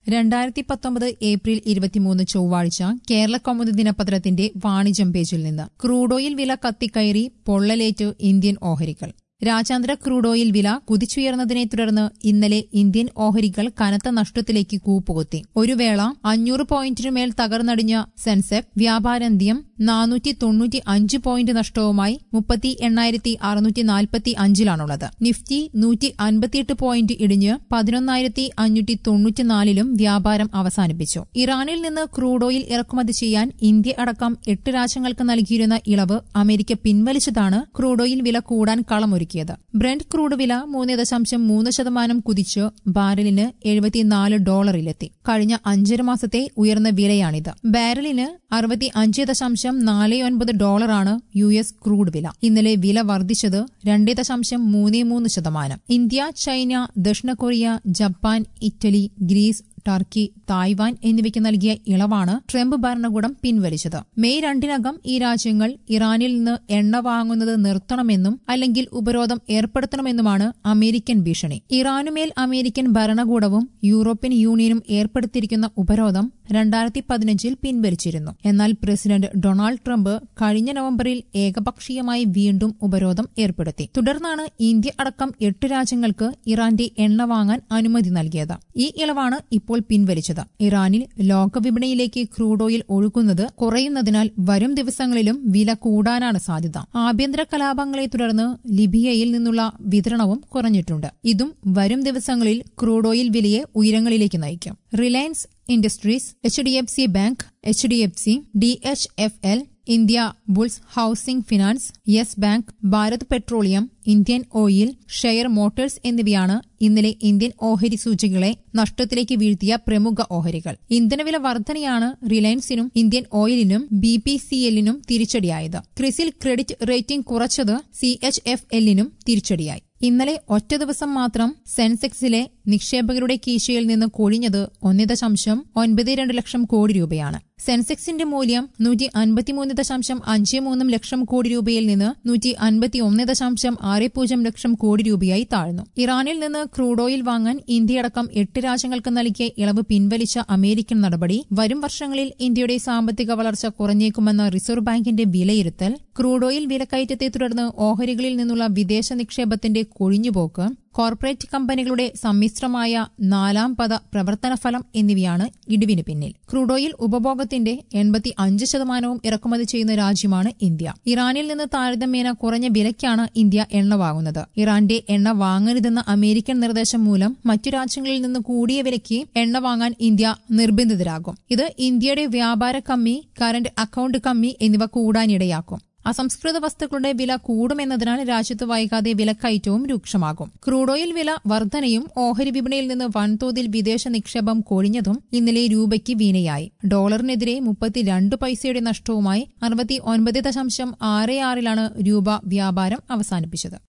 രണ്ടായിരത്തി പത്തൊമ്പത് ഏപ്രിൽ ഇരുപത്തിമൂന്ന് ചൊവ്വാഴ്ച കേരള കൗമുദി ദിനപത്രത്തിന്റെ വാണിജ്യം പേജിൽ നിന്ന് ക്രൂഡ് ഓയിൽ വില കത്തിക്കയറി പൊള്ളലേറ്റ് ഇന്ത്യൻ ഓഹരികൾ രാജ്യാന്തര ക്രൂഡ് ഓയിൽ വില കുതിച്ചുയർന്നതിനെ തുടർന്ന് ഇന്നലെ ഇന്ത്യൻ ഓഹരികൾ കനത്ത നഷ്ടത്തിലേക്ക് കൂപ്പുകുത്തി ഒരു വേള അഞ്ഞൂറ് പോയിന്റിനു മേൽ തകർന്നടിഞ്ഞ സെൻസെക് വ്യാപാരാന്ത്യം നാനൂറ്റി തൊണ്ണൂറ്റി അഞ്ച് പോയിന്റ് നഷ്ടവുമായി മുപ്പത്തി എണ്ണായിരത്തി അറുന്നൂറ്റി നാൽപ്പത്തി അഞ്ചിലാണുള്ളത് നിഫ്റ്റി നൂറ്റി അൻപത്തിയെട്ട് പോയിന്റ് ഇടിഞ്ഞ് പതിനൊന്നായിരത്തി അഞ്ഞൂറ്റി തൊണ്ണൂറ്റിനാലിലും വ്യാപാരം അവസാനിപ്പിച്ചു ഇറാനിൽ നിന്ന് ക്രൂഡ് ഓയിൽ ഇറക്കുമതി ചെയ്യാൻ ഇന്ത്യ അടക്കം എട്ട് രാജ്യങ്ങൾക്ക് നൽകിയിരുന്ന ഇളവ് അമേരിക്ക പിൻവലിച്ചതാണ് ക്രൂഡ് ഓയിൽ വില കൂടാൻ കളമൊരുക്കിയത് ബ്രന്റ് ക്രൂഡ് വില മൂന്ന് ദശാംശം മൂന്ന് ശതമാനം കുതിച്ച് ബാരലിന് എഴുപത്തിനാല് ഡോളറിലെത്തി കഴിഞ്ഞ അഞ്ചര മാസത്തെ ഉയർന്ന വിലയാണിത് ബാരലിന് അറുപത്തി അഞ്ച് ദശാംശം നാല് ഒൻപത് ഡോളറാണ് യു എസ് ക്രൂഡ് വില ഇന്നലെ വില വർദ്ധിച്ചത് രണ്ട് ദശാംശം മൂന്ന് മൂന്ന് ശതമാനം ഇന്ത്യ ചൈന ദക്ഷിണ Korea Japan Italy Greece Turkey Taiwan എന്നിവയ്ക്ക് നൽകിയ ഇളവാണ് ട്രംപ് ഭരണകൂടം പിൻവലിച്ചത് മെയ് രണ്ടിനകം ഈ രാജ്യങ്ങൾ ഇറാനിൽ നിന്ന് എണ്ണ വാങ്ങുന്നത് നിർത്തണമെന്നും അല്ലെങ്കിൽ ഉപരോധം ഏർപ്പെടുത്തണമെന്നുമാണ് അമേരിക്കൻ ഭീഷണി ഇറാനുമേൽ അമേരിക്കൻ ഭരണകൂടവും യൂറോപ്യൻ യൂണിയനും ഏർപ്പെടുത്തിയിരിക്കുന്ന ഉപരോധം രണ്ടായിരത്തി പതിനഞ്ചിൽ പിൻവലിച്ചിരുന്നു എന്നാൽ പ്രസിഡന്റ് ഡൊണാൾഡ് ട്രംപ് കഴിഞ്ഞ നവംബറിൽ ഏകപക്ഷീയമായി വീണ്ടും ഉപരോധം ഏർപ്പെടുത്തി തുടർന്നാണ് ഇന്ത്യ അടക്കം എട്ട് രാജ്യങ്ങൾക്ക് ഇറാന്റെ എണ്ണ വാങ്ങാൻ അനുമതി നൽകിയത് ഈ ഇളവാണ് ഇപ്പോൾ പിൻവലിച്ചത് ഇറാനിൽ ലോകവിപണിയിലേക്ക് ക്രൂഡ് ഓയിൽ ഒഴുകുന്നത് കുറയുന്നതിനാൽ വരും ദിവസങ്ങളിലും വില കൂടാനാണ് സാധ്യത ആഭ്യന്തര കലാപങ്ങളെ തുടർന്ന് ലിബിയയിൽ നിന്നുള്ള വിതരണവും കുറഞ്ഞിട്ടുണ്ട് ഇതും വരും ദിവസങ്ങളിൽ ക്രൂഡ് ഓയിൽ വിലയെ ഉയരങ്ങളിലേക്ക് നയിക്കും Reliance industries H D F C bank H D F C D H F L Indiabulls housing finance yes bank Bharat petroleum Indian oil Eicher motors എന്നിവയാണ് ഇന്നലെ ഇന്ത്യൻ ഓഹരി സൂചികകളെ നഷ്ടത്തിലേക്ക് വീഴ്ത്തിയ പ്രമുഖ ഓഹരികൾ ഇന്ധനവില വർധനയാണ് റിലയൻസിനും ഇന്ത്യൻ ഓയിലിനും ബി പി സി എല്ലിനും തിരിച്ചടിയായത് ക്രിസിൽ ക്രെഡിറ്റ് റേറ്റിംഗ് കുറച്ചത് സി എച്ച് എഫ് എല്ലിനും തിരിച്ചടിയായി ഇന്നലെ ഒറ്റ ദിവസം മാത്രം സെൻസെക്സിലെ നിക്ഷേപകരുടെ കീശയിൽ നിന്ന് കൊഴിഞ്ഞത് ഒന്ന് ദശാംശം ഒൻപത് രണ്ട് ലക്ഷം കോടി രൂപയാണ് സെൻസെക്സിന്റെ മൂല്യം നൂറ്റി അൻപത്തിമൂന്ന് ദശാംശം അഞ്ച് മൂന്നും ലക്ഷം കോടി രൂപയിൽ നിന്ന് നൂറ്റി അൻപത്തി ഒന്ന് ദശാംശം ആറ് പൂജ്യം ലക്ഷം കോടി രൂപയായി താഴ്ന്നു ഇറാനിൽ നിന്ന് ക്രൂഡ് ഓയിൽ വാങ്ങാൻ ഇന്ത്യയടക്കം എട്ട് രാജ്യങ്ങൾക്ക് നൽകിയ ഇളവ് പിൻവലിച്ച അമേരിക്കൻ നടപടി വരും വർഷങ്ങളിൽ ഇന്ത്യയുടെ സാമ്പത്തിക വളർച്ച കുറഞ്ഞേക്കുമെന്ന റിസർവ് ബാങ്കിന്റെ വിലയിരുത്തൽ ക്രൂഡ് ഓയിൽ വിലക്കയറ്റത്തെ തുടർന്ന് ഓഹരികളിൽ നിന്നുള്ള വിദേശ നിക്ഷേപത്തിന്റെ കൊഴിഞ്ഞുപോക്ക് കോർപ്പറേറ്റ് കമ്പനികളുടെ സമ്മിശ്രമായ നാലാം പദ പ്രവർത്തന ഫലം എന്നിവയാണ് ഇടിവിന് പിന്നിൽ ക്രൂഡ് ഓയിൽ ഉപഭോഗത്തിന്റെ എൺപത്തി അഞ്ച് ശതമാനവും ഇറക്കുമതി ചെയ്യുന്ന രാജ്യമാണ് ഇന്ത്യ ഇറാനിൽ നിന്ന് താരതമ്യേന കുറഞ്ഞ വിലയ്ക്കാണ് ഇന്ത്യ എണ്ണ വാങ്ങുന്നത് ഇറാന്റെ എണ്ണ വാങ്ങരുതെന്ന അമേരിക്കൻ നിർദ്ദേശം മൂലം മറ്റു രാജ്യങ്ങളിൽ നിന്ന് കൂടിയ വിലയ്ക്ക് എണ്ണ വാങ്ങാൻ ഇന്ത്യ നിർബന്ധിതരാകും ഇത് ഇന്ത്യയുടെ വ്യാപാര കമ്മി കറന്റ് അക്കൌണ്ട് കമ്മി എന്നിവ കൂടാനിടയാക്കും അസംസ്കൃത വസ്തുക്കളുടെ വില കൂടുമെന്നതിനാൽ രാജ്യത്ത് വൈകാതെ വിലക്കയറ്റവും രൂക്ഷമാകും ക്രൂഡ് ഓയിൽ വില വർധനയും ഓഹരി വിപണിയിൽ നിന്ന് വൻതോതിൽ വിദേശ നിക്ഷേപം കൊഴിഞ്ഞതും ഇന്നലെ രൂപയ്ക്ക് വീണയായി ഡോളറിനെതിരെ മുപ്പത്തിരണ്ട് പൈസയുടെ നഷ്ടവുമായി അറുപത്തി ഒൻപത് ദശാംശം ആറ് ആറിലാണ് രൂപ വ്യാപാരം അവസാനിപ്പിച്ചത്